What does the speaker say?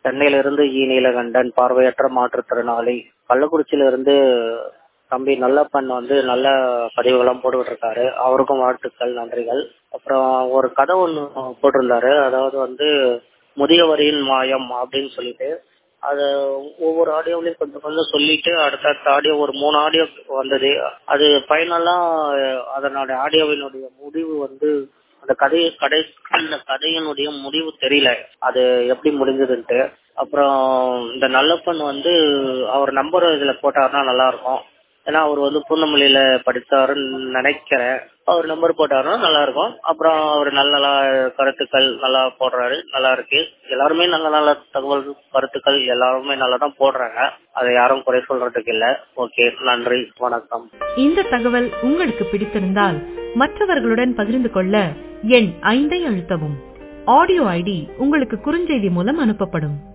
சென்னையிலிருந்து ஈ நீலகண்டன் பார்வையற்ற மாற்றுத்திறனாளி கள்ளக்குறிச்சியிலிருந்து தம்பி நல்லப்பன் வந்து நல்ல பதிவுகள்லாம் போட்டுக்கிட்டு இருக்காரு அவருக்கும் வாழ்த்துக்கள் நன்றிகள் அப்புறம் ஒரு கதை ஒன்று போட்டிருந்தாரு அதாவது வந்து முதியவரின் மாயம் அப்படின்னு சொல்லிட்டு அது ஒவ்வொரு ஆடியோவிலையும் கொஞ்சம் கொஞ்சம் சொல்லிட்டு அடுத்தடுத்த ஆடியோ ஒரு மூணு ஆடியோ வந்தது அது ஃபைனலா அதனுடைய ஆடியோவினுடைய முடிவு வந்து அந்த கதை கடை அந்த கதையினுடைய முடிவு தெரியல அது எப்படி முடிஞ்சதுன்ட்டு அப்புறம் இந்த நல்லப்பன் வந்து அவர் நம்பர் இதுல போட்டாருன்னா நல்லா இருக்கும் ஏன்னா அவர் வந்து பூந்தமல்லியில படித்தாருன்னு நினைக்கிறேன் அவர் நம்பர் போட்டாருன்னா நல்லா இருக்கும் அப்புறம் அவர் நல்ல நல்ல கருத்துக்கள் நல்லா போடுறாரு நல்லா இருக்கு எல்லாருமே நல்ல நல்ல தகவல் கருத்துக்கள் எல்லாருமே நல்லா தான் போடுறாங்க அதை யாரும் குறை சொல்றதுக்கு இல்ல ஓகே நன்றி வணக்கம் இந்த தகவல் உங்களுக்கு பிடித்திருந்தால் மற்றவர்களுடன் பகிர்ந்து கொள்ள எண் ஐந்தை அழுத்தவும் ஆடியோ ஐடி உங்களுக்கு குறுஞ்செய்தி மூலம் அனுப்பப்படும்